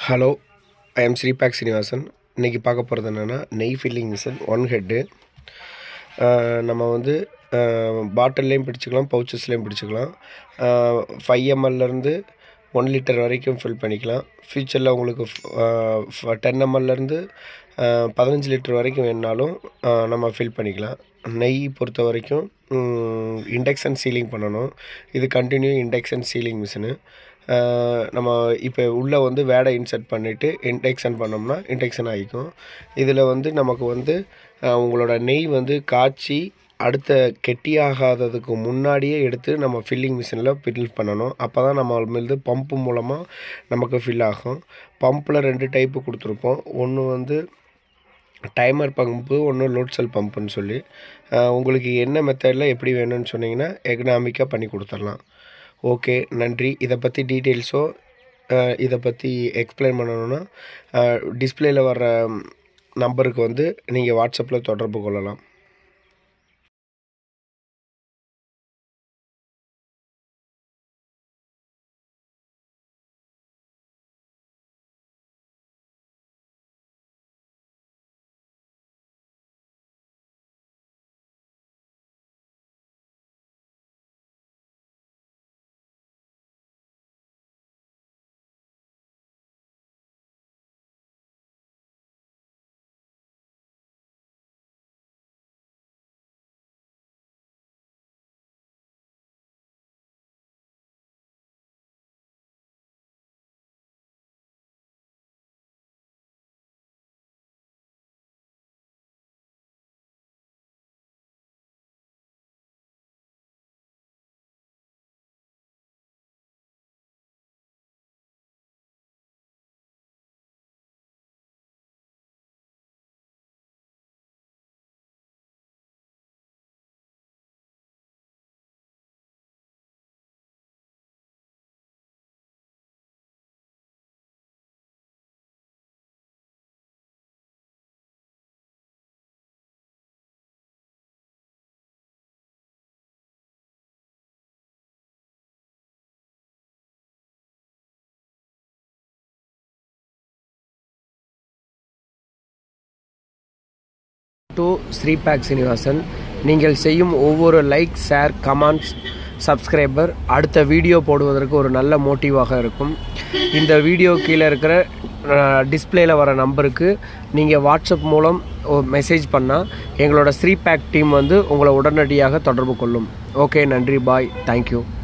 hello I am ஸ்ரீபாக் சீனிவாசன் இன்றைக்கி பார்க்க போகிறது என்னென்னா நெய் ஃபில்லிங் மிஷின் ஒன் ஹெட்டு நம்ம வந்து பாட்டில்லையும் பிடிச்சிக்கலாம் பவுச்சஸ்லேயும் பிடிச்சிக்கலாம் ஃபைவ் எம்எல்லேருந்து ஒன் லிட்டர் வரைக்கும் ஃபில் பண்ணிக்கலாம் ஃப்யூச்சரில் உங்களுக்கு டென் எம்எல்லேருந்து பதினஞ்சு லிட்டர் வரைக்கும் வேணுனாலும் நம்ம ஃபில் பண்ணிக்கலாம் நெய் பொறுத்த வரைக்கும் இண்டக்ஷன் சீலிங் பண்ணணும் இது கண்டினியூ இண்டக்ஷன் சீலிங் மிஷினு நம்ம இப்போ உள்ளே வந்து வேடை இன்சர்ட் பண்ணிவிட்டு இண்டக்ஷன் பண்ணோம்னா இண்டக்ஷன் ஆகிக்கும் இதில் வந்து நமக்கு வந்து உங்களோட நெய் வந்து காய்ச்சி அடுத்த கெட்டியாகாததுக்கு முன்னாடியே எடுத்து நம்ம ஃபில்லிங் மிஷினில் ஃபில் பண்ணணும் அப்போ தான் நம்ம வந்து பம்பு மூலமாக நமக்கு ஃபில் ஆகும் பம்பில் ரெண்டு டைப்பு கொடுத்துருப்போம் ஒன்று வந்து டைமர் பம்பு ஒன்று லோட் செல் பம்புன்னு சொல்லி உங்களுக்கு என்ன மெத்தடில் எப்படி வேணும்னு சொன்னிங்கன்னா எக்கனாமிக்காக பண்ணி கொடுத்துடலாம் ஓகே நன்றி இதை பற்றி டீட்டெயில்ஸோ இதை பற்றி எக்ஸ்பிளைன் பண்ணணுன்னா டிஸ்பிளேயில் வர்ற நம்பருக்கு வந்து நீங்கள் வாட்ஸ்அப்பில் தொடர்பு கொள்ளலாம் டு ஸ்ரீபாக் சீனிவாசன் நீங்கள் செய்யும் ஒவ்வொரு லைக் ஷேர் கமெண்ட்ஸ் சப்ஸ்கிரைபர் அடுத்த வீடியோ போடுவதற்கு ஒரு நல்ல மோட்டிவாக இருக்கும் இந்த வீடியோ கீழே இருக்கிற டிஸ்பிளேயில் வர நம்பருக்கு நீங்கள் வாட்ஸ்அப் மூலம் மெசேஜ் பண்ணால் எங்களோட ஸ்ரீபேக் டீம் வந்து உங்களை உடனடியாக தொடர்பு கொள்ளும் ஓகே நன்றி பாய் தேங்க்யூ